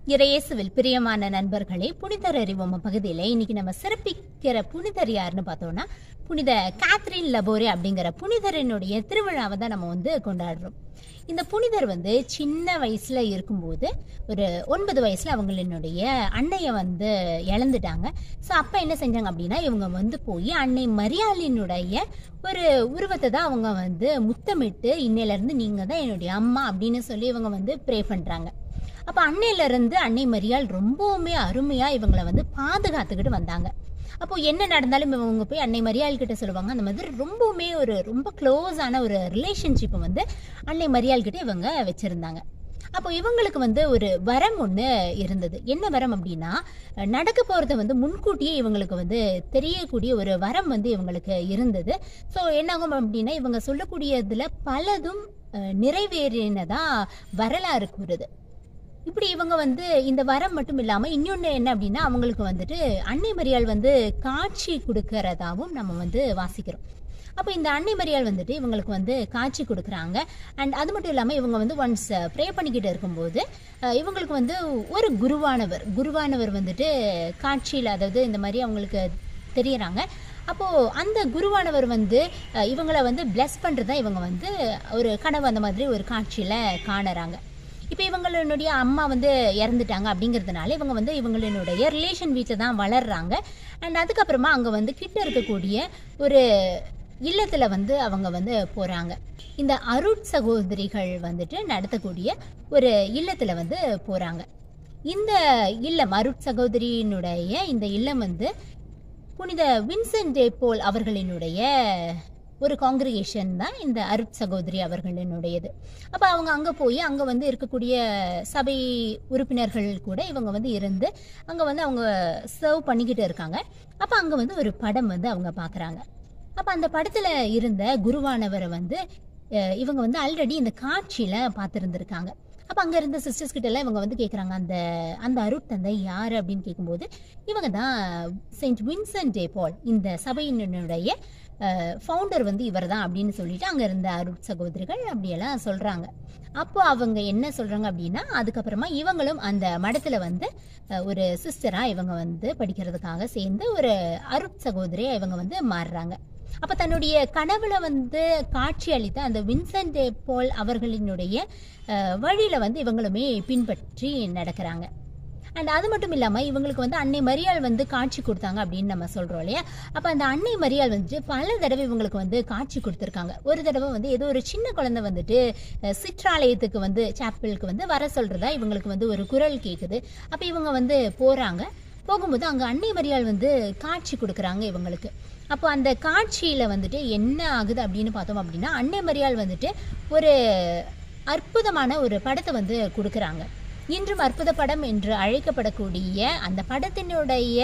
இறையேசுவில் பிரியமான நண்பர்களே புனிதர் அறிவோம் பகுதியில் இன்னைக்கு நம்ம சிறப்பிக்கிற புனிதர் யாருன்னு பார்த்தோம்னா புனித கேத்ரின் லபோரே அப்படிங்கிற புனிதரினுடைய திருவிழாவை தான் நம்ம வந்து கொண்டாடுறோம் இந்த புனிதர் வந்து சின்ன வயசுல இருக்கும்போது ஒரு ஒன்பது வயசுல அவங்களினுடைய அன்னையை வந்து இழந்துட்டாங்க ஸோ அப்போ என்ன செஞ்சாங்க அப்படின்னா இவங்க வந்து போய் அன்னை மரியாளினுடைய ஒரு உருவத்தை தான் அவங்க வந்து முத்தமிட்டு இன்னையிலேருந்து நீங்கள் தான் என்னுடைய அம்மா அப்படின்னு சொல்லி இவங்க வந்து ப்ரே பண்ணுறாங்க அப்போ அன்னையிலேருந்து அன்னை மரியாள் ரொம்பவுமே அருமையாக இவங்களை வந்து பாதுகாத்துக்கிட்டு வந்தாங்க அப்போ என்ன நடந்தாலும் இவங்க போய் அன்னை மரியாள் கிட்ட சொல்லுவாங்க அந்த மாதிரி ரொம்பவுமே ஒரு ரொம்ப க்ளோஸான ஒரு ரிலேஷன்ஷிப்பை வந்து அன்னை மரியாள் கிட்ட இவங்க வச்சுருந்தாங்க அப்போ இவங்களுக்கு வந்து ஒரு வரம் ஒன்று இருந்தது என்ன வரம் அப்படின்னா நடக்க போகிறத வந்து முன்கூட்டியே இவங்களுக்கு வந்து தெரியக்கூடிய ஒரு வரம் வந்து இவங்களுக்கு இருந்தது ஸோ என்னாகும் அப்படின்னா இவங்க சொல்லக்கூடியதில் பலதும் அஹ், நிறைவேறினதா வரலாறு கூறுது இப்படி இவங்க வந்து இந்த வரம் மட்டும் இல்லாமல் இன்னொன்று என்ன அப்படின்னா அவங்களுக்கு வந்துட்டு அன்னை மரியாள் வந்து காட்சி கொடுக்கறதாவும் நம்ம வந்து வாசிக்கிறோம் அப்போ இந்த அன்னை மரியாள் வந்துட்டு இவங்களுக்கு வந்து காட்சி கொடுக்குறாங்க அண்ட் அது மட்டும் இல்லாமல் இவங்க வந்து ஒன்ஸ் ப்ரே பண்ணிக்கிட்டு இருக்கும்போது அஹ், இவங்களுக்கு வந்து ஒரு குருவானவர் குருவானவர் வந்துட்டு காட்சியில் அதாவது இந்த மாதிரி அவங்களுக்கு தெரியறாங்க அப்போது அந்த குருவானவர் வந்து அஹ், இவங்களை வந்து பிளஸ் பண்ணுறதா இவங்க வந்து ஒரு கனவு அந்த மாதிரி ஒரு காட்சியில் காணறாங்க இப்போ இவங்களுடைய அம்மா வந்து இறந்துட்டாங்க அப்படிங்கிறதுனால இவங்க வந்து இவங்களுடைய ரிலேஷன் வீட்டில் தான் வளர்றாங்க அண்ட் அதுக்கப்புறமா அங்கே வந்து கிட்ட இருக்கக்கூடிய ஒரு இல்லத்தில் வந்து அவங்க வந்து போகிறாங்க இந்த அருட் சகோதரிகள் வந்துட்டு நடத்தக்கூடிய ஒரு இல்லத்தில் வந்து போகிறாங்க இந்த இல்லம் அருட் சகோதரியினுடைய இந்த இல்லம் வந்து புனித வின்சென்ட் டே போல் அவர்களினுடைய ஒரு காங்கிரிகேஷன் தான் இந்த அருட் சகோதரி அவர்களினுடையது அப்போ அவங்க அங்கே போய் அங்கே வந்து இருக்கக்கூடிய சபை உறுப்பினர்கள் கூட இவங்க வந்து இருந்து அங்கே வந்து அவங்க சர்வ் பண்ணிக்கிட்டு இருக்காங்க அப்போ அங்கே வந்து ஒரு படம் வந்து அவங்க பார்க்குறாங்க அப்போ அந்த படத்தில் இருந்த குருவானவரை வந்து அஹ், இவங்க வந்து ஆல்ரெடி இந்த காட்சியில் பார்த்துருந்துருக்காங்க அப்போ அங்கே இருந்த சிஸ்டர்ஸ் கிட்ட எல்லாம் இவங்க வந்து கேட்குறாங்க அந்த அந்த அருட்தந்தை யார் அப்படின்னு கேட்கும்போது இவங்க தான் செயின்ட் வின்சென்ட் டே பால் இந்த சபையினுடைய ஃபவுண்டர் வந்து இவர் தான் அப்படின்னு சொல்லிட்டு அங்கே இருந்த அருட் சகோதரிகள் அப்படியெல்லாம் சொல்கிறாங்க அப்போ அவங்க என்ன சொல்கிறாங்க அப்படின்னா அதுக்கப்புறமா இவங்களும் அந்த மடத்தில் வந்து அஹ், ஒரு சிஸ்டராக இவங்க வந்து படிக்கிறதுக்காக சேர்ந்து ஒரு அருட் சகோதரியாக இவங்க வந்து மாறுறாங்க அப்போ தன்னுடைய கனவுல வந்து காட்சி அளித்த அந்த வின்சென்ட் டே போல் அவர்களினுடைய அஹ், வழியில வந்து இவங்களுமே பின்பற்றி நடக்கிறாங்க அண்ட் அது மட்டும் இல்லாமல் இவங்களுக்கு வந்து அன்னை மரியாள் வந்து காட்சி கொடுத்தாங்க அப்படின்னு நம்ம சொல்கிறோம் இல்லையா அப்போ அந்த அன்னை மரியாள் வந்துட்டு பல தடவை இவங்களுக்கு வந்து காட்சி கொடுத்துருக்காங்க ஒரு தடவை வந்து ஏதோ ஒரு சின்ன குழந்தை வந்துட்டு அஹ், சிற்றாலயத்துக்கு வந்து சாப்பிளுக்கு வந்து வர சொல்கிறதா இவங்களுக்கு வந்து ஒரு குரல் கேட்குது அப்போ இவங்க வந்து போகிறாங்க போகும்போது அங்கே அன்னை மரியாள் வந்து காட்சி கொடுக்குறாங்க இவங்களுக்கு அப்போ அந்த காட்சியில் வந்துட்டு என்ன ஆகுது அப்படின்னு பார்த்தோம் அப்படின்னா அன்னை மரியாள் வந்துட்டு ஒரு அற்புதமான ஒரு படத்தை வந்து கொடுக்குறாங்க இன்றும் அற்புத படம் என்று அழைக்கப்படக்கூடிய அந்த படத்தினுடைய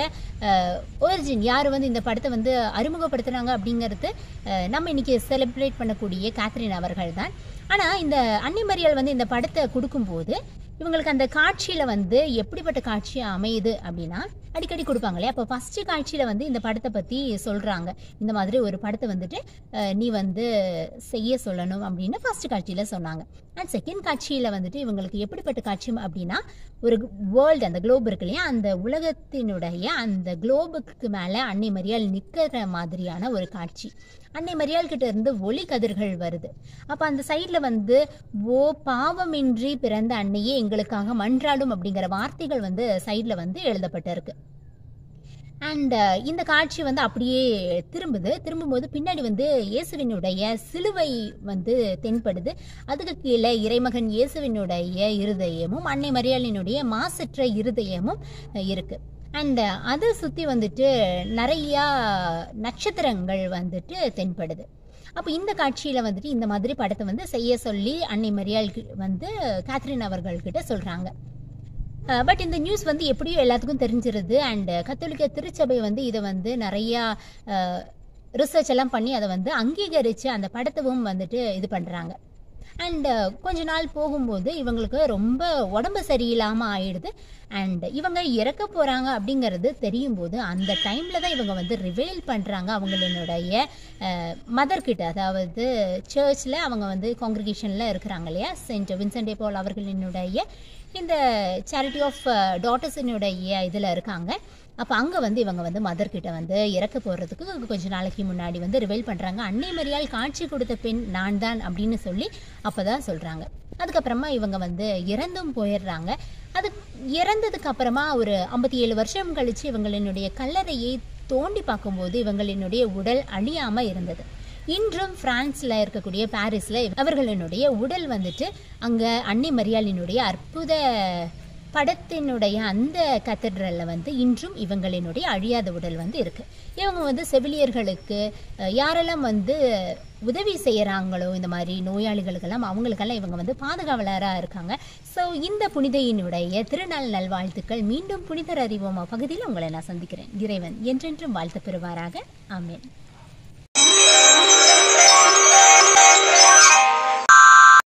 ஒரிஜின் யார் வந்து இந்த படத்தை வந்து அறிமுகப்படுத்துனாங்க அப்படிங்கிறது அஹ், நம்ம இன்னைக்கு செலிப்ரேட் பண்ணக்கூடிய கேத்ரின் அவர்கள் தான் ஆனால் இந்த அன்னை மரியாள் வந்து இந்த படத்தை கொடுக்கும்போது இவங்களுக்கு அந்த காட்சியில் வந்து எப்படிப்பட்ட காட்சி அமையுது அப்படின்னா அடிக்கடி கொடுப்பாங்க இல்லையா அப்போ ஃபஸ்ட்டு காட்சியில் வந்து இந்த படத்தை பற்றி சொல்கிறாங்க இந்த மாதிரி ஒரு படத்தை வந்துட்டு அஹ், நீ வந்து செய்ய சொல்லணும் அப்படின்னு ஃபஸ்ட்டு காட்சியில் சொன்னாங்க அண்ட் செகண்ட் காட்சியில் வந்துட்டு இவங்களுக்கு எப்படிப்பட்ட காட்சி அப்படின்னா ஒரு வேர்ல்டு அந்த குளோப் இருக்கு இல்லையா அந்த உலகத்தினுடைய அந்த குளோபுக்கு மேலே அன்னை மரியாள் நிற்கிற மாதிரியான ஒரு காட்சி அன்னை மரியாள் கிட்ட இருந்து ஒளி கதிர்கள் வருது அப்போ அந்த சைடில் வந்து ஓ பாவமின்றி பிறந்த அன்னையே எங்களுக்காக மன்றாடும் அப்படிங்கிற வார்த்தைகள் வந்து சைடில் வந்து எழுதப்பட்டிருக்கு அண்ட் இந்த காட்சி வந்து அப்படியே திரும்புது திரும்பும்போது பின்னாடி வந்து இயேசுவினுடைய சிலுவை வந்து தென்படுது அதுக்கு கீழே இறைமகன் இயேசுவினுடைய இருதயமும் அன்னை மரியாளினுடைய மாசற்ற இருதயமும் அஹ், இருக்கு அண்ட் அதை சுற்றி வந்துட்டு நிறையா நட்சத்திரங்கள் வந்துட்டு தென்படுது அப்போ இந்த காட்சியில் வந்துட்டு இந்த மாதிரி படத்தை வந்து செய்ய சொல்லி அன்னை மரியாள் வந்து கேத்ரின் அவர்கள்கிட்ட சொல்கிறாங்க பட் இந்த நியூஸ் வந்து எப்படியும் எல்லாத்துக்கும் தெரிஞ்சிருது அண்ட் கத்தோலிக்க திருச்சபை வந்து இதை வந்து நிறையா ரிசர்ச் எல்லாம் பண்ணி அதை வந்து அங்கீகரித்து அந்த படத்தவும் வந்துட்டு இது பண்ணுறாங்க அண்ட் கொஞ்ச நாள் போகும்போது இவங்களுக்கு ரொம்ப உடம்பு சரியில்லாமல் ஆயிடுது அண்ட் இவங்க இறக்க போகிறாங்க அப்படிங்கிறது தெரியும் போது அந்த டைமில் தான் இவங்க வந்து ரிவேல் பண்ணுறாங்க அவங்களுடைய மதர் கிட்ட அதாவது சர்ச்சில் அவங்க வந்து காங்கிரிகேஷனில் இருக்கிறாங்க இல்லையா சென்ட் வின்சென்ட் டே பால் அவர்களினுடைய இந்த சேரிட்டி ஆஃப் டாட்டர்ஸினுடைய இதில் இருக்காங்க அப்போ அங்கே வந்து இவங்க வந்து மதர் கிட்ட வந்து இறக்க போகிறதுக்கு கொஞ்ச நாளைக்கு முன்னாடி வந்து ரிவைல் பண்ணுறாங்க அன்னை மரியாள் காட்சி கொடுத்த பெண் நான் தான் அப்படின்னு சொல்லி அப்போ தான் சொல்கிறாங்க அதுக்கப்புறமா இவங்க வந்து இறந்தும் போயிடுறாங்க அது இறந்ததுக்கு அப்புறமா ஒரு ஐம்பத்தி ஏழு வருஷம் கழித்து இவங்களினுடைய கல்லறையை தோண்டி பார்க்கும்போது இவங்களினுடைய உடல் அழியாமல் இருந்தது இன்றும் பிரான்ஸில் இருக்கக்கூடிய பாரிஸில் அவர்களினுடைய உடல் வந்துட்டு அங்கே அன்னை மரியாளினுடைய அற்புத படத்தினுடைய அந்த கத்தட்ரலில் வந்து இன்றும் இவங்களினுடைய அழியாத உடல் வந்து இருக்குது இவங்க வந்து செவிலியர்களுக்கு அஹ், யாரெல்லாம் வந்து உதவி செய்கிறாங்களோ இந்த மாதிரி நோயாளிகளுக்கெல்லாம் அவங்களுக்கெல்லாம் இவங்க வந்து பாதுகாவலராக இருக்காங்க ஸோ இந்த புனிதையினுடைய திருநாள் நல்வாழ்த்துக்கள் மீண்டும் புனிதர் அறிவோமா பகுதியில் உங்களை நான் சந்திக்கிறேன் இறைவன் என்றென்றும் வாழ்த்து பெறுவாராக ஆமென்